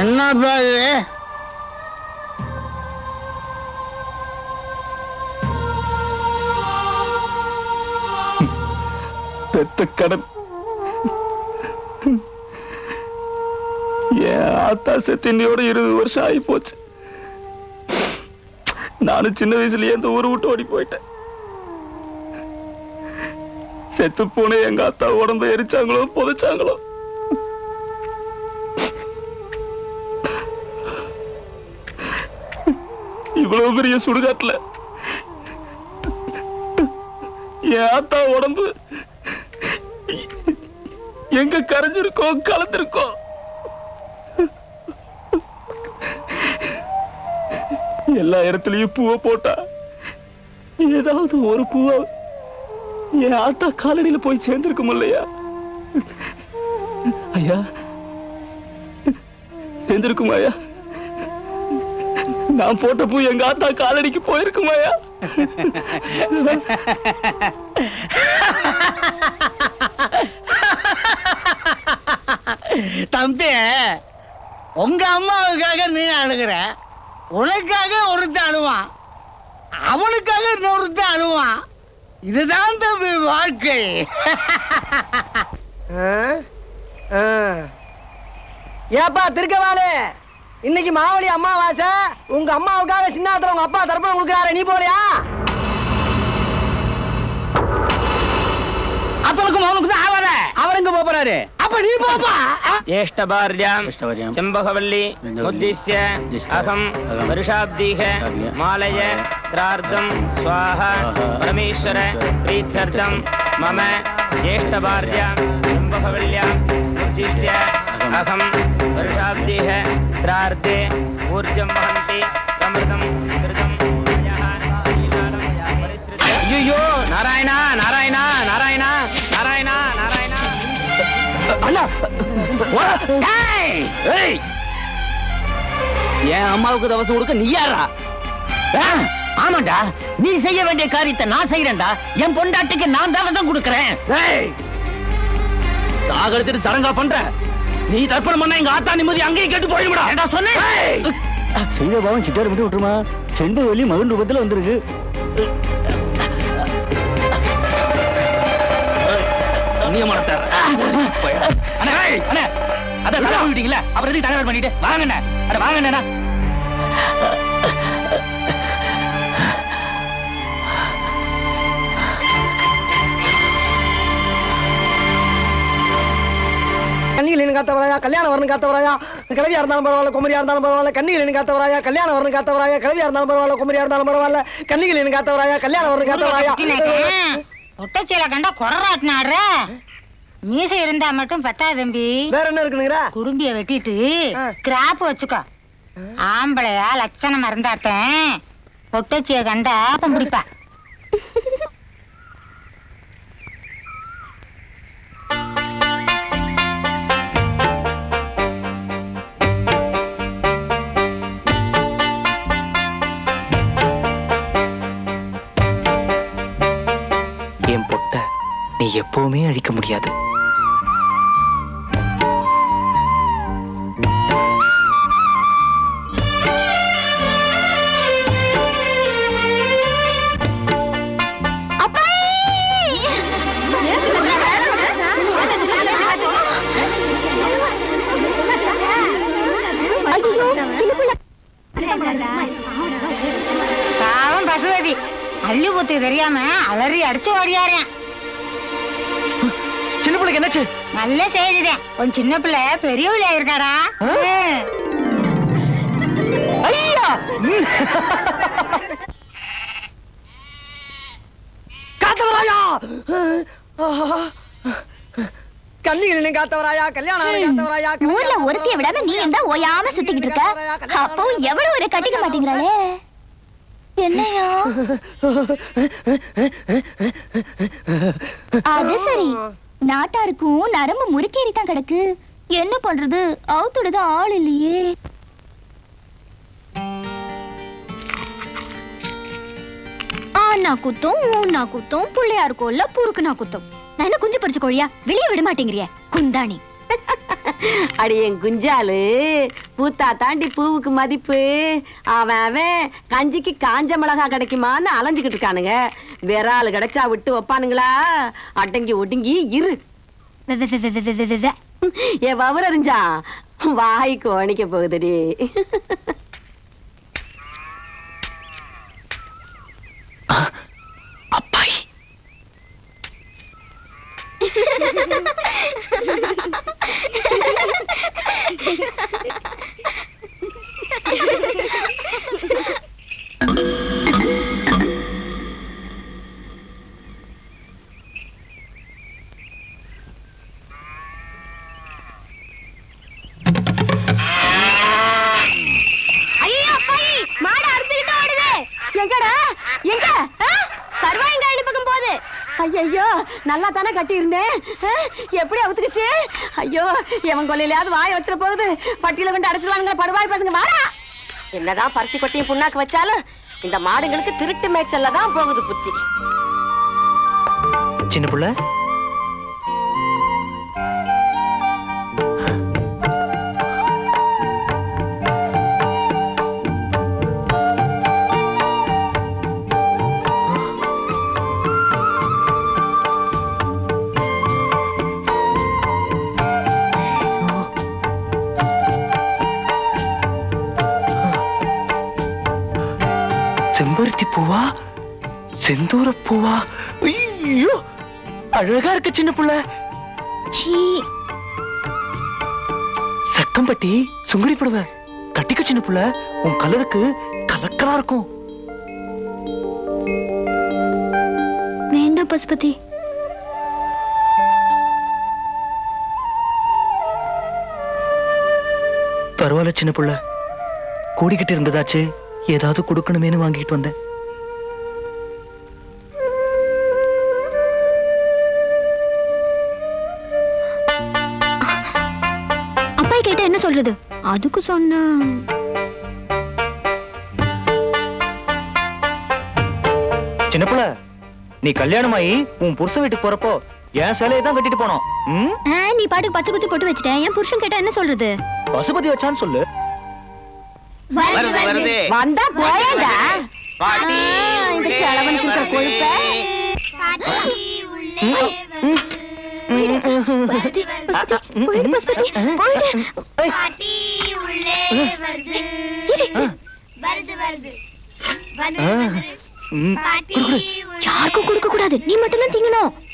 என்னப்பா இது பெத்த கடன் என் ஆத்தா செத்தினியோட இருபது வருஷம் ஆகி போச்சு நானும் சின்ன வயசுலயே இந்த ஊரை விட்டு ஓடி போயிட்டேன் செத்து போன எங்க அத்தா உடம்ப எரிச்சாங்களோ புதைச்சாங்களோ இவ்வளவு பெரிய சுடுகாட்டுல என் ஆத்தா உடம்பு எங்க கரைஞ்சிருக்கோம் கலந்திருக்கோம் எல்லா இடத்துலயும் பூவை போட்டா ஏதாவது ஒரு பூவை என் ஆத்தா காலடியில போய் சேர்ந்திருக்கும் இல்லையா ஐயா சேர்ந்திருக்குமா ஐயா நான் போட்ட பூ எங்க ஆத்தா காலடிக்கு போயிருக்குமாயா தம்பி உங்க அம்மாவுக்காக நீ அழுகிற உனக்காக ஒருத்தன் அழுவான் அவனுக்காக இன்னொருத்தன் அழுவான் இதுதான் தம்பி வாழ்க்கை ஏப்பா திருக்கவாலு இன்னைக்கு மாவழி அம்மாவாசை உங்க அம்மாவுக்காக சின்னாத்துல உங்க அப்பா தர்ப்பணம் கொடுக்குறாரு நீ போலையா அப்பனுக்கும் அவனுக்கும் தான் ஆவாத அவருங்க போறாரு அப்ப நீ போப்பா ज्येष्ठभार्यां चम्बकवल्ली उद्दिश्य अहं वर्षाब्दीः मालय श्रार्धं स्वाहा परमेश्वर प्रीत्यर्थं मम ज्येष्ठभार्यां चम्बकवल्याम् उद्दिश्य अहं वर्षाब्दीः श्रार्धे ऊर्जं वहन्ति समृतं कृतं ஐயோ நாராயணா நாராயணா நாராயணா நாராயணா நாராயணா அண்ணா என் அம்மாவுக்கு தவசம் கொடுக்க நீ யாரா ஆமாண்டா நீ செய்ய வேண்டிய காரியத்தை நான் செய்யறேன்டா என் பொண்டாட்டிக்கு நான் தவசம் கொடுக்கறேன் சாகரத்துக்கு சடங்கா பண்ற நீ தர்ப்பணம் பண்ண எங்க ஆத்தா நிம்மதி அங்கேயும் கேட்டு போயிடுடா ஏடா சொன்னேன் செய்த பாவம் சிட்டார் விட்டு விட்டுருமா செண்டு வலி மகன் ரூபத்துல வந்திருக்கு நியமனத்தார் அண்ணே அண்ணே அத தலை விட்டீங்களா அப்புறம் எதுக்கு தகவல் பண்ணிட்டு வாங்கண்ணே அட வாங்கண்ணா கண்ணிகள் காத்தவராயா கல்யாணம் வரணும் காத்தவராயா கிளவியா இருந்தாலும் பரவாயில்ல குமரியா இருந்தாலும் பரவாயில்ல கண்ணிகள் காத்தவராயா கல்யாணம் வரணும் காத்தவராயா கிளவியா இருந்தாலும் பரவாயில்ல குமரியா இருந்தாலும் பரவாயில்ல கண்ணிகள் காத்தவராயா கல்யாணம் வரணும் காத்தவராயா ஒட்டச்சீல கண்டா குறராட்டினாடுற மீசை இருந்தா மட்டும் பத்தாது தம்பி வேற என்ன இருக்குனுங்கடா குடும்பிய வெட்டிட்டு கிராப் வச்சுக்கோ ஆம்பளையா லட்சணம் இருந்தாத்தேன் ஒட்டச்சிய கண்டா பிடிப்பா என் பொட்ட நீ எப்பவுமே அழிக்க முடியாது பாவம் பசுவதி அள்ளி பூத்து தெரியாம அலறி அடிச்சு ஓடியாரேன் சின்ன பிள்ளைக்கு என்னாச்சு நல்ல செய்திதான் உன் சின்ன பிள்ளை பெரிய பிள்ளையா இருக்காடா ஐயா காத்தவராயா கண்ணிகள் காத்தவராயா கல்யாணம் ஆன காத்தவராயா ஊர்ல ஒருத்திய விடாம நீ இருந்தா ஓயாம சுத்திக்கிட்டு இருக்க அப்போ எவ்வளவு ஒரு கட்டிக்க மாட்டேங்கிறாளே என்னையா அது சரி நாட்டாருக்கும் நரம்பு முறுக்கேறி தான் கிடக்கு என்ன பண்றது அவுத்துடுத ஆள் இல்லையே ஆனா குத்தும் ஊன்னா குத்தும் பிள்ளையார் கோல்ல புருக்கு நான் குத்தும் நான் என்ன குஞ்சு பறிச்சு கோழியா வெளியே விட மாட்டேங்கிறிய குந்தாணி அடி என் குஞ்சாலு பூத்தா தாண்டி பூவுக்கு மதிப்பு அவன் அவன் கஞ்சிக்கு காஞ்ச மிளகா கிடைக்குமான்னு அலைஞ்சுக்கிட்டு இருக்கானுங்க வேற ஆளு கிடைச்சா விட்டு வைப்பானுங்களா அடங்கி ஒடுங்கி இரு என் வவர அறிஞ்சா வாய்க்கு வணிக்க போகுதுடி அப்பாய் ஐயோ அப்பாயி மாடு அறுத்துக்கிட்டு ஓடுது எங்கடா எங்க கருவாயங்காயி பக்கம் போகுது ஐயோ நல்லா தானே கட்டி இருந்தேன் எப்படி அவுத்துக்குச்சு ஐயோ எவன் கொல்லையிலயாவது வாய வச்சிட போகுது பட்டியல கொண்டு அடைச்சிருவானுங்க படுவாய் பசங்க வாடா என்னதான் பருத்தி கொட்டியும் புண்ணாக்கு வச்சாலும் இந்த மாடுங்களுக்கு திருட்டு மேய்ச்சல்ல தான் போகுது புத்தி சின்ன புள்ள செம்பருத்தி பூவா செந்தூர பூவா ஐயோ அழகா இருக்கு சின்ன புள்ள சீ சக்கம்பட்டி சுங்குடி புடவ கட்டிக்க சின்ன புள்ள உன் கலருக்கு கலக்கலா இருக்கும் வேண்டாம் பசுபதி பரவாயில்ல சின்ன புள்ள கூடிக்கிட்டு இருந்ததாச்சு ஏதாவது கொடுக்கணுமேனு வாங்கிட்டு வந்தேன் அப்பாய் கேட்டா என்ன சொல்றது அதுக்கு சொன்ன சின்ன புள்ள நீ கல்யாணமாயி உன் புருஷ வீட்டுக்கு போறப்போ என் சேலையை தான் கட்டிட்டு போனோம் ம்? நீ பாட்டுக்கு பச்சை குத்தி போட்டு வச்சுட்டேன் என் புருஷன் கேட்டா என்ன சொல்றது பசுபதி வச்சான்னு சொல்லு வருது வருது வந்தா போயேடா பாட்டி ஆ, இந்த உள்ளே கிழவனுக்கு இருக்கிற வருது. கொழுப்பை. போயிடு பசுபதி போயிடு ம். யாருக்கும் கொடுக்க கூடாது நீ மட்டும் தான் திங்கணும்